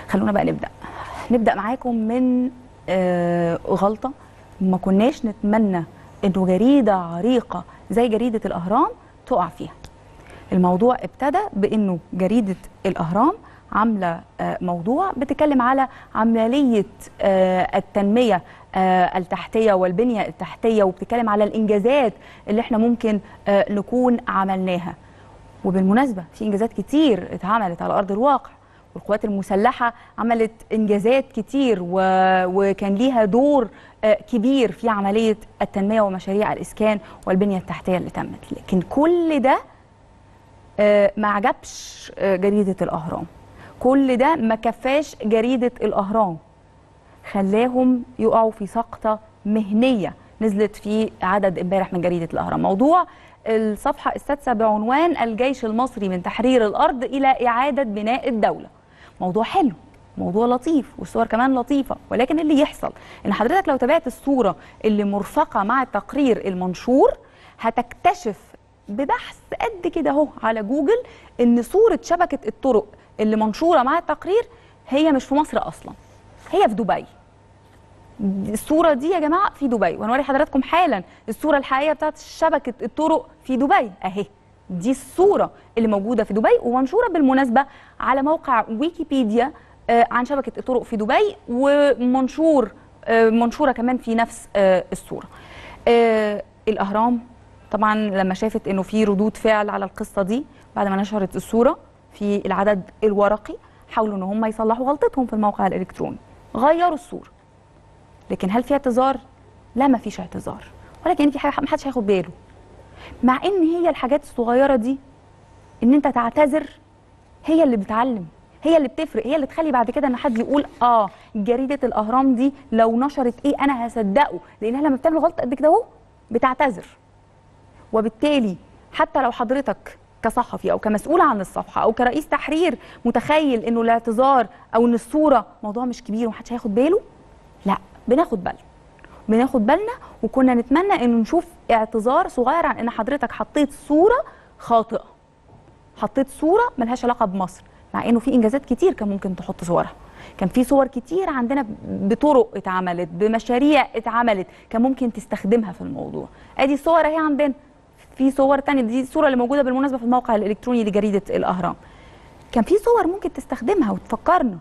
خلونا بقى نبدا نبدا معاكم من آه، غلطه ما كناش نتمنى انه جريده عريقه زي جريده الاهرام تقع فيها الموضوع ابتدى بانه جريده الاهرام عامله آه، موضوع بتتكلم على عمليه آه، التنميه آه، التحتيه والبنيه التحتيه وبتتكلم على الانجازات اللي احنا ممكن آه، نكون عملناها وبالمناسبه في انجازات كتير اتعملت على ارض الواقع والقوات المسلحه عملت انجازات كتير و... وكان ليها دور آه، كبير في عمليه التنميه ومشاريع الاسكان والبنيه التحتيه اللي تمت لكن كل ده آه، ما عجبش آه، جريده الاهرام كل ده ما كفاش جريده الاهرام خلاهم يقعوا في سقطه مهنيه نزلت في عدد امبارح من جريده الاهرام موضوع الصفحه السادسه بعنوان الجيش المصري من تحرير الارض الى اعاده بناء الدوله موضوع حلو موضوع لطيف والصور كمان لطيفه ولكن اللي يحصل ان حضرتك لو تابعت الصوره اللي مرفقه مع التقرير المنشور هتكتشف ببحث قد كده اهو على جوجل ان صوره شبكه الطرق اللي منشوره مع التقرير هي مش في مصر اصلا هي في دبي الصوره دي يا جماعه في دبي وهنوري حضراتكم حالا الصوره الحقيقيه بتاعت شبكه الطرق في دبي اهي دي الصوره اللي موجوده في دبي ومنشوره بالمناسبه على موقع ويكيبيديا آه، عن شبكه الطرق في دبي ومنشور آه، منشوره كمان في نفس آه، الصوره آه، الاهرام طبعا لما شافت انه في ردود فعل على القصه دي بعد ما نشرت الصوره في العدد الورقي حاولوا ان هم يصلحوا غلطتهم في الموقع الالكتروني غيروا الصوره لكن هل في اعتذار لا ما فيش اعتذار ولكن في حاجه ما حدش هياخد باله مع ان هي الحاجات الصغيره دي ان انت تعتذر هي اللي بتعلم هي اللي بتفرق هي اللي تخلي بعد كده ان حد يقول اه جريده الاهرام دي لو نشرت ايه انا هصدقه لانها لما بتعمل غلطه قد كده اهو بتعتذر وبالتالي حتى لو حضرتك كصحفي او كمسؤول عن الصفحه او كرئيس تحرير متخيل انه الاعتذار او ان الصوره موضوع مش كبير ومحدش هياخد باله لا بناخد بالنا بناخد بالنا وكنا نتمنى انه نشوف اعتذار صغير عن ان حضرتك حطيت صوره خاطئه حطيت صوره ملهاش علاقه بمصر مع انه في انجازات كتير كان ممكن تحط صورها كان في صور كتير عندنا بطرق اتعملت بمشاريع اتعملت كان ممكن تستخدمها في الموضوع ادي الصور اهي عندنا في صور تانية دي الصوره اللي موجوده بالمناسبه في الموقع الالكتروني لجريده الاهرام كان في صور ممكن تستخدمها وتفكرنا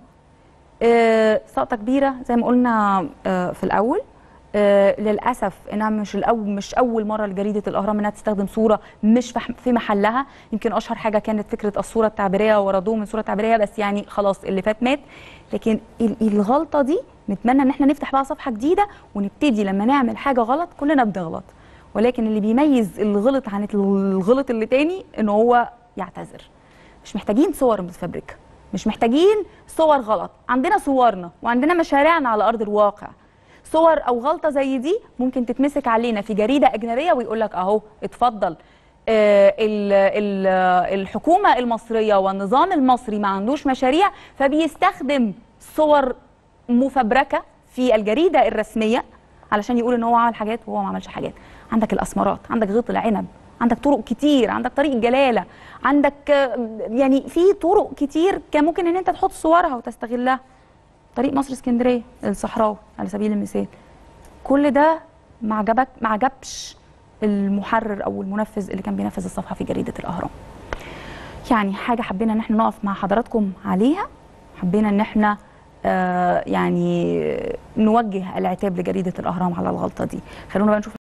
آه، سقطه كبيره زي ما قلنا آه، في الاول آه، للاسف انها مش الاول مش اول مره لجريده الاهرام انها تستخدم صوره مش في في محلها يمكن اشهر حاجه كانت فكره الصوره التعبيريه وردوه من صوره تعبيريه بس يعني خلاص اللي فات مات لكن ال- الغلطه دي نتمنى ان احنا نفتح بقى صفحه جديده ونبتدي لما نعمل حاجه غلط كلنا بنغلط ولكن اللي بيميز اللي غلط عن الغلط اللي تاني ان هو يعتذر مش محتاجين صور متفبركه مش محتاجين صور غلط عندنا صورنا وعندنا مشاريعنا على ارض الواقع صور او غلطه زي دي ممكن تتمسك علينا في جريده اجنبيه ويقول لك اهو اتفضل آه، ال- ال- آه، الحكومه المصريه والنظام المصري ما عندوش مشاريع فبيستخدم صور مفبركه في الجريده الرسميه علشان يقول ان هو عمل حاجات وهو ما عملش حاجات عندك الاسمرات عندك غيط العنب عندك طرق كتير عندك طريق الجلاله عندك آه، يعني في طرق كتير كان ممكن ان انت تحط صورها وتستغلها طريق مصر اسكندريه الصحراوي على سبيل المثال كل ده ما عجبك ما عجبش المحرر او المنفذ اللي كان بينفذ الصفحه في جريده الاهرام يعني حاجه حبينا ان احنا نقف مع حضراتكم عليها حبينا ان احنا آه يعني نوجه العتاب لجريده الاهرام على الغلطه دي خلونا بقى نشوف